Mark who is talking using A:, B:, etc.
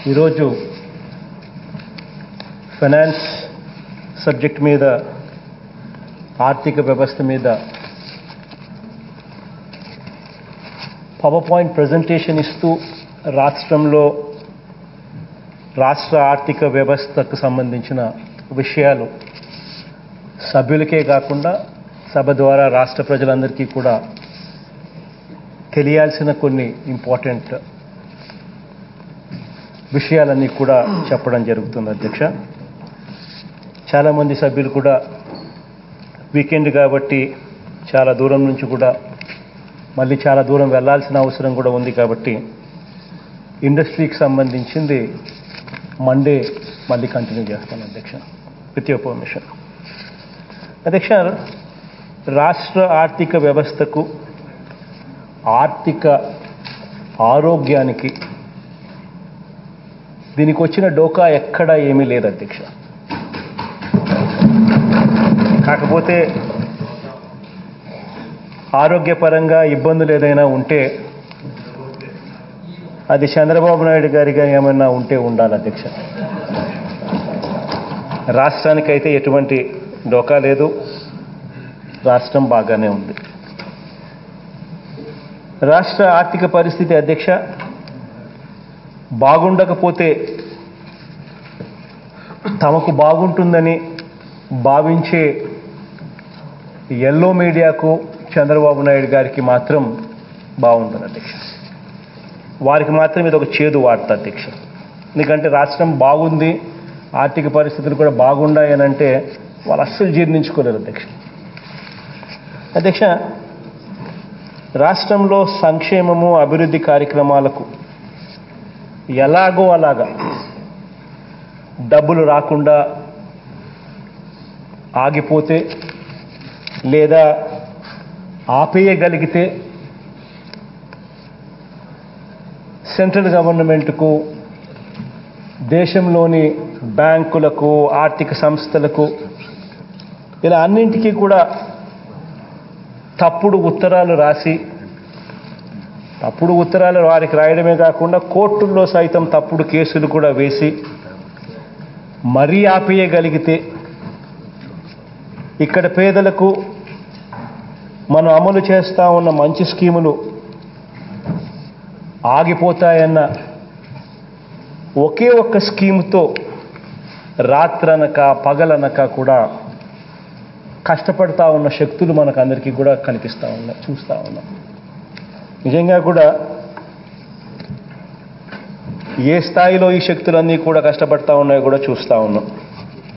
A: ఈరోజు finance subject మీద ఆర్థిక వ్యవస్థ మీద పవర్ పాయింట్ ప్రజెంటేషన్ ఇస్తూ రాష్ట్రంలో రాష్ట్ర ఆర్థిక వ్యవస్థకు సంబంధించిన విషయాలు సభ్యులకే కాకుండా సభ ద్వారా రాష్ట్ర ప్రజలందరికీ కూడా తెలియాల్సిన కొన్ని ఇంపార్టెంట్ విషయాలన్నీ కూడా చెప్పడం జరుగుతుంది అధ్యక్ష చాలామంది సభ్యులు కూడా వీకెండ్ కాబట్టి చాలా దూరం నుంచి కూడా మళ్ళీ చాలా దూరం వెళ్ళాల్సిన అవసరం కూడా ఉంది కాబట్టి ఇండస్ట్రీకి సంబంధించింది మండే మళ్ళీ కంటిన్యూ చేస్తాను అధ్యక్ష విత్ యువర్ పర్మిషన్ అధ్యక్ష రాష్ట్ర ఆర్థిక వ్యవస్థకు ఆర్థిక ఆరోగ్యానికి దీనికి వచ్చిన డోకా ఎక్కడా ఏమీ లేదు అధ్యక్ష కాకపోతే ఆరోగ్యపరంగా ఇబ్బందులు ఏదైనా ఉంటే అది చంద్రబాబు నాయుడు గారిగా ఏమైనా ఉంటే ఉండాలి అధ్యక్ష రాష్ట్రానికైతే ఎటువంటి డోకా లేదు రాష్ట్రం బాగానే ఉంది రాష్ట్ర ఆర్థిక పరిస్థితి అధ్యక్ష బాగుండకపోతే తమకు బాగుంటుందని భావించే ఎల్లో మీడియాకు చంద్రబాబు నాయుడు గారికి మాత్రం బాగుంటుంది అధ్యక్ష వారికి మాత్రం ఇది ఒక చేదు వార్త అధ్యక్ష ఎందుకంటే రాష్ట్రం బాగుంది ఆర్థిక పరిస్థితులు కూడా బాగున్నాయని అంటే వాళ్ళు అస్సలు జీర్ణించుకోలేరు అధ్యక్ష అధ్యక్ష రాష్ట్రంలో సంక్షేమము అభివృద్ధి కార్యక్రమాలకు ఎలాగో అలాగా డబ్బులు రాకుండా ఆగిపోతే లేదా ఆపేయగలిగితే సెంట్రల్ గవర్నమెంట్కు దేశంలోని బ్యాంకులకు ఆర్థిక సంస్థలకు ఇలా అన్నింటికీ కూడా తప్పుడు ఉత్తరాలు రాసి తప్పుడు ఉత్తరాలు వారికి రాయడమే కాకుండా కోర్టుల్లో సైతం తప్పుడు కేసులు కూడా వేసి మరీ ఆపేయగలిగితే ఇక్కడ పేదలకు మనం అమలు చేస్తా ఉన్న మంచి స్కీములు ఆగిపోతాయన్న ఒకే ఒక్క స్కీముతో రాత్రనక పగలనక కూడా కష్టపడతా ఉన్న శక్తులు మనకు అందరికీ కూడా కనిపిస్తూ ఉన్నాయి చూస్తూ ఉన్నాం నిజంగా కూడా ఏ స్థాయిలో ఈ శక్తులన్నీ కూడా కష్టపడతా ఉన్నాయో కూడా చూస్తూ ఉన్నాం